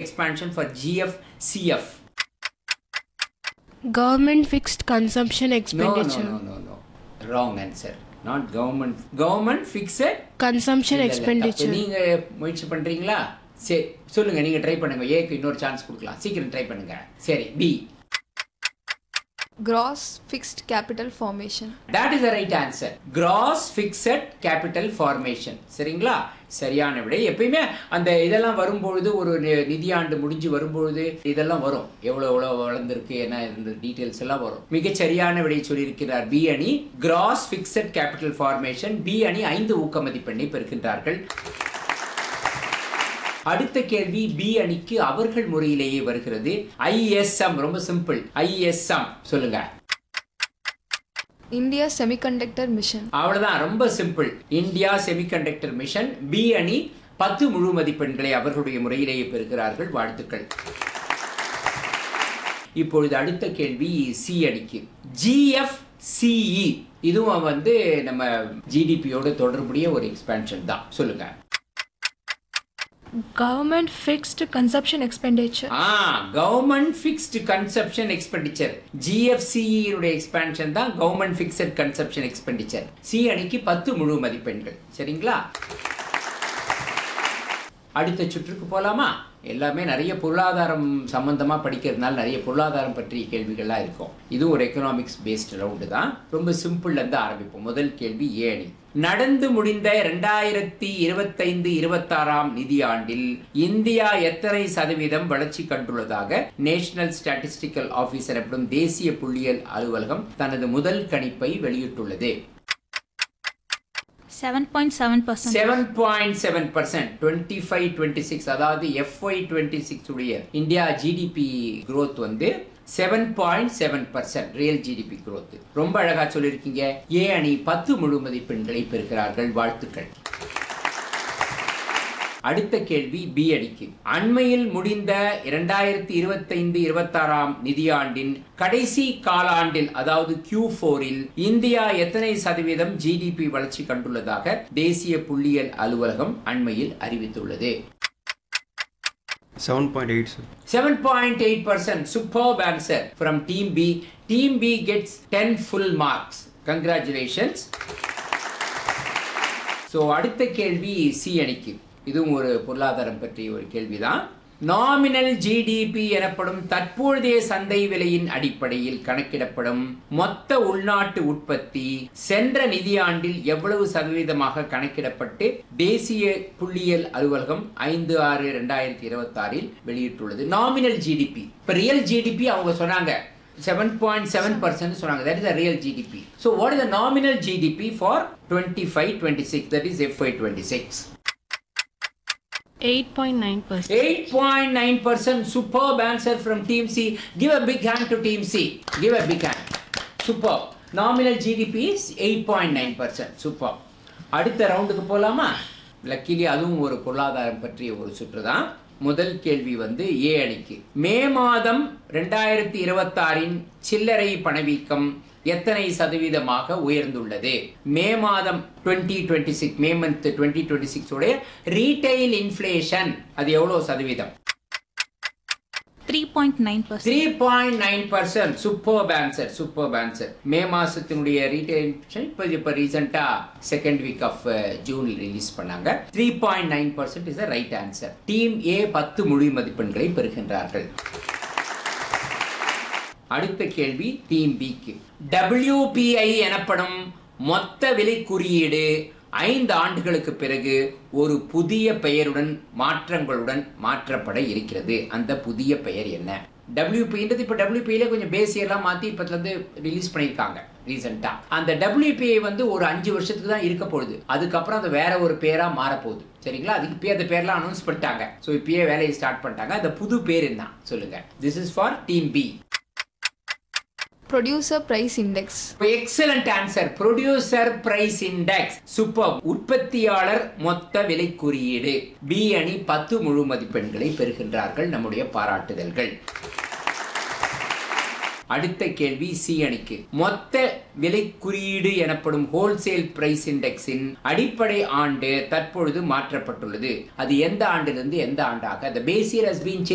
expansion for GF CF? Government fixed consumption No, no, expenditure. no, no, no. Wrong answer. Not government. Government fixed Consumption இல்ல, இல்ல, தப்பு. expenditure. நீங்க முயற்சி பண்றீங்களா சரி சொல்லுங்க நீங்க ட்ரை பண்ணுங்க ஏக்கு இன்னொரு சான்ஸ் கொடுக்கலாம் சீக்கிரம் ட்ரை பண்ணுங்க சரி B Gross fixed capital formation. that is the right answer gross fixed capital formation சரிங்களா சரியான விடை எப்பயுமே அந்த இதெல்லாம் வரும்பொழுது ஒரு நி- நிதியாண்டு முடிஞ்சு வரும்பொழுது இதெல்லாம் வரும் எவ்வளவு எவ்வளவு வளர்ந்துருக்கு என்ன இந்த டீட்டெயில்ஸ் எல்லாம் வரும் மிகச் சரியான விடை சொல்லியிருக்கிறார் பி அணி gross fixed capital formation B அணி ஐந்து ஊக்க மதிப்பெண்ணை பெறுகின்றார்கள் அடுத்த கேள்வி பி அணிக்கு அவர்கள் முறையிலேயே வருகிறது ஐஎஸ்எம் ரொம்ப சிம்பிள் ஐஎஸ்எம் சொல்லுங்க India Semiconductor Mission. அவ்வளவுதான் ரொம்ப simple India semiconductor mission B அணி பத்து முழு மதிப்பெண்களை அவர்களுடைய முறையிலேயே பெறுகிறார்கள் வாழ்த்துக்கள் இப்பொழுது அடுத்த கேள்வி சி அணிக்கு ஜிஎஃப் சிஇ இதுவும் வந்து நம்ம ஜிடிபியோட தொடர்புடைய ஒரு எக்ஸ்பேன்ஷன் தான் சொல்லுங்க Government fixed consumption expenditure. ஆ கவர்மெண்ட் ஃபிக்ஸ்டு கன்சப்ஷன் எக்ஸ்பெண்டிச்சர் ஜிஎஃப்சிஇனுடைய எக்ஸ்பான்ஷன் தான் government fixed consumption expenditure C அணிக்கு பத்து முழு மதிப்பெண்கள் சரிங்களா அடுத்த சுற்றுக்கு போலாமா எல்லாமே நிறைய பொருளாதாரம் சம்பந்தமா படிக்கிறதுனால நிறைய பொருளாதாரம் பற்றிய கேள்விகள்லாம் இருக்கும் இது ஒரு எக்கனாமிக்ஸ் பேஸ்ட் ரவுண்டு தான் ரொம்ப சிம்பிள்ல இருந்து ஆரம்பிப்போம் முதல் கேள்வி ஏ அணி நடந்து முடிந்த இரண்டாயிரத்தி இருபத்தைந்து இருபத்தாறாம் நிதியாண்டில் இந்தியா எத்தனை சதவீதம் வளர்ச்சி கண்டுள்ளதாக நேஷனல் ஸ்டாட்டிஸ்டிக்கல் ஆபீஸ் எனப்படும் தேசிய புள்ளியியல் அலுவலகம் தனது முதல் கணிப்பை வெளியிட்டுள்ளது 7.7%. Seven point seven percent twenty five twenty six அதாவது எஃப்ஒய் டுவெண்ட்டி சிக்ஸ் உடைய இந்தியா ஜிடிபி growth வந்து seven point seven percent real GDP growth ரொம்ப அழகா சொல்லியிருக்கீங்க ஏ அணி பத்து முழு மதிப்பெண்களை பெறுகிறார்கள் வாழ்த்துக்கள் அடுத்த கேள்வி பி அணிக்கு அண்மையில் முடிந்த இரண்டாயிரத்தி இருபத்தைந்து இருபத்தாறாம் நிதியாண்டின் கடைசி காலாண்டில் அதாவது கியூ போரில் இந்தியா எத்தனை சதவீதம் ஜிடிபி வளர்ச்சி கண்டுள்ளதாக தேசிய புள்ளியியல் அலுவலகம் அண்மையில் அறிவித்துள்ளது 7.8 sir. Seven point eight percent superb answer from team B team B gets ten full marks congratulations so அடுத்த கேள்வி சி அணிக்கு இதுவும் ஒரு பொருளாதாரம் பற்றிய ஒரு கேள்விதான் நாமினல் ஜிடிபி எனப்படும் தற்பொழுதைய சந்தை விலையின் அடிப்படையில் கணக்கிடப்படும் மொத்த உள்நாட்டு உற்பத்தி சென்ற நிதியாண்டில் எவ்வளவு சதவீதமாக கணக்கிடப்பட்டு தேசிய புள்ளியியல் அலுவலகம் ஐந்து ஆறு ரெண்டாயிரத்தி இருபத்தி ஆறில் வெளியிட்டுள்ளது நாமினல் ஜிடிபி இப்ப ரியல் ஜிடிபி அவங்க சொன்னாங்க செவன் பாயிண்ட் செவன் பர்சன்ட் சொன்னாங்க that is real GDP so what is the nominal GDP for twenty five twenty six that is FY twenty six 8.9%. 8.9% superb answer from Team C. Give a big hand to Team C. Give a big hand. Superb. Nominal GDP is 8.9%. Superb. அடுத்த ரவுண்டுக்கு போலாமா luckily அதுவும் ஒரு பொருளாதாரம் பற்றிய ஒரு சுற்று தான் முதல் கேள்வி வந்து ஏ அணிக்கு மே மாதம் ரெண்டாயிரத்தி இருபத்தாறின் சில்லறை பணவீக்கம் எத்தனை சதவீதமாக உயர்ந்துள்ளது மே மாதம் twenty twenty six May month twenty twenty six உடைய ரீட்டைல் இன்ஃப்ளேஷன் அது எவ்வளவு சதவீதம் 3.9%. Three point nine percent super answer super answer மே மாசத்தினுடைய ரீட்டைல் இப்போ இப்போ ரீசெண்டா second week of June release பண்ணாங்க three point nine percent is right answer team A பத்து முழு மதிப்பெண்களை பெறுகின்றார்கள் அடுத்த கேள்வி டீம் பிக்கு WPI எனப்படும் மொத்த விலை குறியீடு ஐந்து ஆண்டுகளுக்கு பிறகு ஒரு புதிய பெயருடன் மாற்றங்களுடன் மாற்றப்பட இருக்கிறது அந்த புதிய பெயர் என்ன டபிள்யூபின்றது இப்போ டபிள்யூபியில கொஞ்சம் பேஸ் எல்லாம் மாற்றி இப்போதுலேருந்து ரிலீஸ் பண்ணியிருக்காங்க ரீசெண்டாக அந்த டபிள்யூபிஐ வந்து ஒரு அஞ்சு வருஷத்துக்கு தான் இருக்க போகுது அதுக்கப்புறம் அது வேற ஒரு பேராக மாறப்போகுது சரிங்களா அதுக்கு இப்பயே அந்த பேர்லாம் அனௌன்ஸ் பண்ணிட்டாங்க ஸோ இப்பயே வேலையை ஸ்டார்ட் பண்ணிட்டாங்க அந்த புது பேர் என்ன சொல்லுங்க this is for team B Producer Price Index. Excellent answer producer price index super உற்பத்தியாளர் மொத்த விலை குறியீடு பி அணி பத்து முழு மதிப்பெண்களை பெறுகின்றார்கள் நம்முடைய பாராட்டுதல்கள் அடுத்த கேள்வி சி அணிக்கு மொத்த விலை குறியீடு எனப்படும் ஹோல்சேல் பிரைஸ் இண்டெக்ஸின் அடிப்படை ஆண்டு தற்பொழுது மாற்றப்பட்டுள்ளது அது எந்த ஆண்டிலிருந்து எந்த ஆண்டாக the base year has been changed